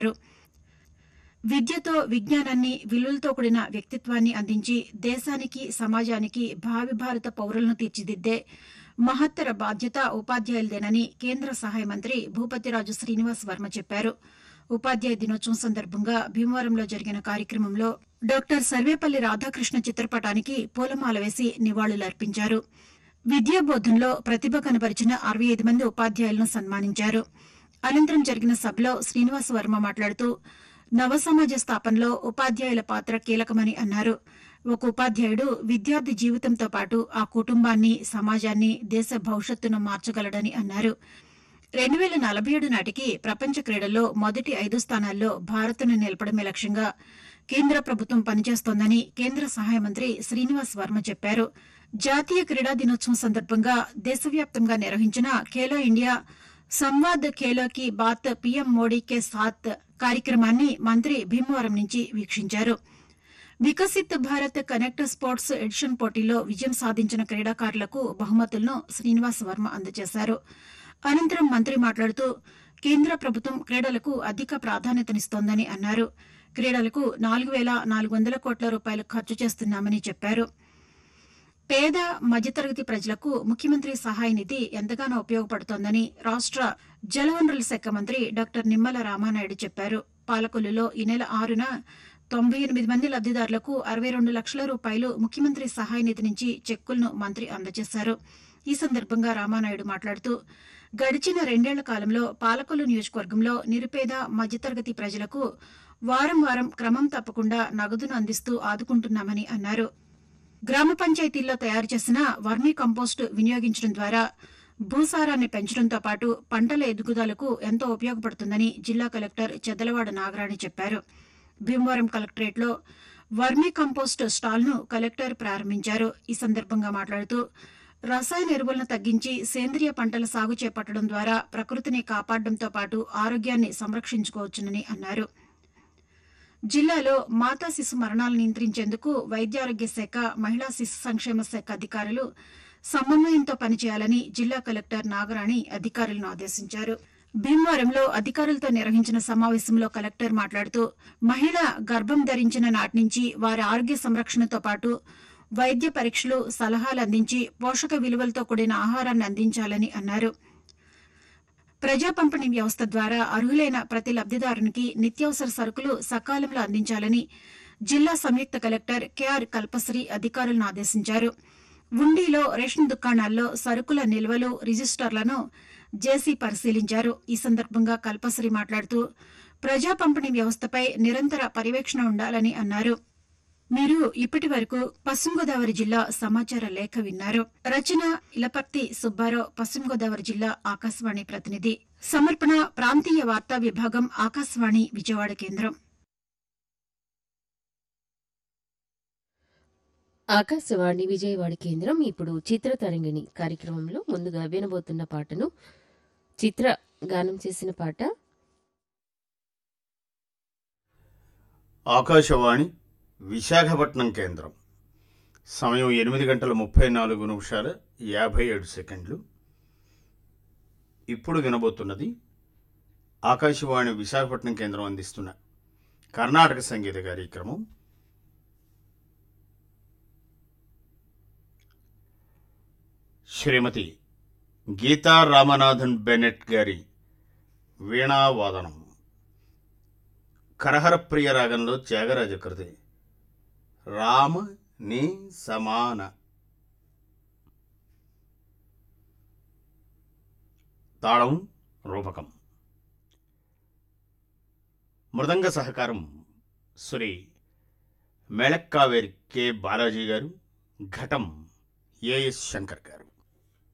విద్యతో విజ్ఞానాన్ని విలువలతో కూడిన వ్యక్తిత్వాన్ని అందించి దేశానికి సమాజానికి భావి భారత పౌరులను తీర్చిదిద్దే మహత్తర బాధ్యత ఉపాధ్యాయులదేనని కేంద్ర సహాయ మంత్రి భూపతిరాజు శ్రీనివాస్ వర్మ చెప్పారు ఉపాధ్యాయ దినోత్సవం సందర్భంగా భీమవరంలో జరిగిన కార్యక్రమంలో డాక్టర్ సర్వేపల్లి రాధాకృష్ణ చిత్రపటానికి పూలమాల వేసి నివాళులర్పించారు విద్యాబోధనలో ప్రతిభ కనబరిచిన అరవై ఐదు మంది ఉపాధ్యాయులను సన్మానించారు అనంతరం జరిగిన సభలో శ్రీనివాస్ వర్మ మాట్లాడుతూ నవ సమాజ స్థాపనలో ఉపాధ్యాయుల పాత్ర కీలకమని అన్నారు ఒక ఉపాధ్యాయుడు విద్యార్థి జీవితంతో పాటు ఆ కుటుంబాన్ని సమాజాన్ని దేశ భవిష్యత్తును మార్చగలడని అన్నారు రెండు వేల నలభై ఏడు నాటికి ప్రపంచ క్రీడల్లో మొదటి ఐదు స్థానాల్లో భారత్ను నిలపడమే లక్ష్యంగా కేంద్ర ప్రభుత్వం పనిచేస్తోందని కేంద్ర సహాయ మంత్రి శ్రీనివాస్ వర్మ చెప్పారు జాతీయ క్రీడా దినోత్సవం సందర్భంగా దేశవ్యాప్తంగా నిర్వహించిన ఖేలో ఇండియా సంవాద్ ఖేలో కి బాత్ పీఎం మోడీ కే సాత్ కార్యక్రమాన్ని మంత్రి భీమవరం నుంచి వీక్షించారు Viksit Bharat connect sports edition పోటీలో విజయం సాధించిన క్రీడాకారులకు బహుమతులను శ్రీనివాస్ వర్మ అందజేశారు అనంతరం మంత్రి మాట్లాడుతూ కేంద్ర ప్రభుత్వం క్రీడలకు అధిక ప్రాధాన్యతనిస్తోందని అన్నారు క్రీడలకు నాలుగు వేల నాలుగు వందల కోట్ల రూపాయలు ఖర్చు చేస్తున్నామని చెప్పారు పేద మధ్యతరగతి ప్రజలకు ముఖ్యమంత్రి సహాయ నిధి ఎంతగానో ఉపయోగపడుతోందని రాష్ట జలవనరుల శాఖ మంత్రి డాక్టర్ నిమ్మల రామానాయుడు చెప్పారు పాలకొల్లులో ఈ నెల ఆరున తొంభై ఎనిమిది మంది లబ్దిదారులకు అరవై రెండు లక్షల రూపాయలు ముఖ్యమంత్రి సహాయ నిధి నుంచి చెక్కులను మంత్రి అందజేశారు ఈ సందర్భంగా రామానాయుడు మాట్లాడుతూ గడిచిన రెండేళ్ల కాలంలో పాలకొల్లు నియోజకవర్గంలో నిరుపేద మధ్యతరగతి ప్రజలకు వారం వారం క్రమం తప్పకుండా నగదును అందిస్తూ ఆదుకుంటున్నామని అన్నారు గ్రామ పంచాయతీల్లో తయారు చేసిన వర్మీ కంపోస్టు వినియోగించడం ద్వారా భూసారాన్ని పెంచడంతో పాటు పంటల ఎదుగుదలకు ఎంతో ఉపయోగపడుతుందని జిల్లా కలెక్టర్ చెదలవాడ నాగరాణి చెప్పారు భీమవరం కలెక్టరేట్లో వర్మీ కంపోస్ట్ స్టాల్ను కలెక్టర్ ప్రారంభించారు ఈ సందర్భంగా మాట్లాడుతూ రసాయన ఎరువులను తగ్గించి సేంద్రియ పంటల సాగు చేపట్టడం ద్వారా ప్రకృతిని కాపాడడంతో పాటు ఆరోగ్యాన్ని సంరక్షించుకోవచ్చునని అన్నారు జిల్లాలో మాతా శిశు మరణాలను నియంత్రించేందుకు వైద్యారోగ్య శాఖ మహిళా శిశు సంక్షేమ శాఖ అధికారులు సమన్వయంతో పనిచేయాలని జిల్లా కలెక్టర్ నాగరాణి అధికారులను ఆదేశించారు భీమవరంలో అధికారులతో నిర్వహించిన సమావేశంలో కలెక్టర్ మాట్లాడుతూ మహిళ గర్భం ధరించిన నాటి నుంచి వారి ఆరోగ్య సంరక్షణతో పాటు వైద్య పరీక్షలు సలహాలు అందించి పోషక విలువలతో కూడిన ఆహారాన్ని అందించాలని అన్నారు ప్రజా పంపిణీ వ్యవస్థ ద్వారా అర్హులైన ప్రతి లబ్దిదారునికి నిత్యావసర సరుకులు సకాలంలో అందించాలని జిల్లా సంయుక్త కలెక్టర్ కెఆర్ కల్పశ్రీ అధికారులను ఆదేశించారు ఉండిలో రేషన్ దుకాణాల్లో సరుకుల నిల్వలు రిజిస్టర్లను జేసీ పరిశీలించారు ఈ సందర్భంగా కల్పశ్రీ మాట్లాడుతూ ప్రజా పంపిణీ వ్యవస్థపై నిరంతర పర్యవేక్షణ ఉండాలని అన్నారు మీరు ఇప్పటి వరకు పశ్చిమ గోదావరి జిల్లా సమాచార లేఖ విన్నారు రచన ఇలపర్తి సుబ్బారావు పశ్చిమ గోదావరి జిల్లా ఆకాశవాణి ప్రతినిధి సమర్పణ ప్రాంతీయ వార్తా విభాగం ఆకాశవాణి విజయవాడ కేంద్రం ఆకాశవాణి విజయవాడ కేంద్రం ఇప్పుడు చిత్ర తరంగిణి కార్యక్రమంలో ముందుగా వినబోతున్న పాటను చిత్ర గానం చేసిన పాట ఆకాశవాణి విశాఖపట్నం కేంద్రం సమయం ఎనిమిది గంటల ముప్పై నాలుగు నిమిషాల యాభై ఏడు సెకండ్లు ఇప్పుడు వినబోతున్నది ఆకాశవాణి విశాఖపట్నం కేంద్రం అందిస్తున్న కర్ణాటక సంగీత కార్యక్రమం శ్రీమతి గీతా రామనాథన్ బెనెట్ గారి వీణావాదనం కరహరప్రియ రాగంలో త్యాగరాజ కృతి రామ నీ సమాన తాళం రూపకం మృదంగ సహకారం శ్రీ మెళక్కావేరి కె బాలాజీ గారు ఘటం ఏఎస్ శంకర్ గారు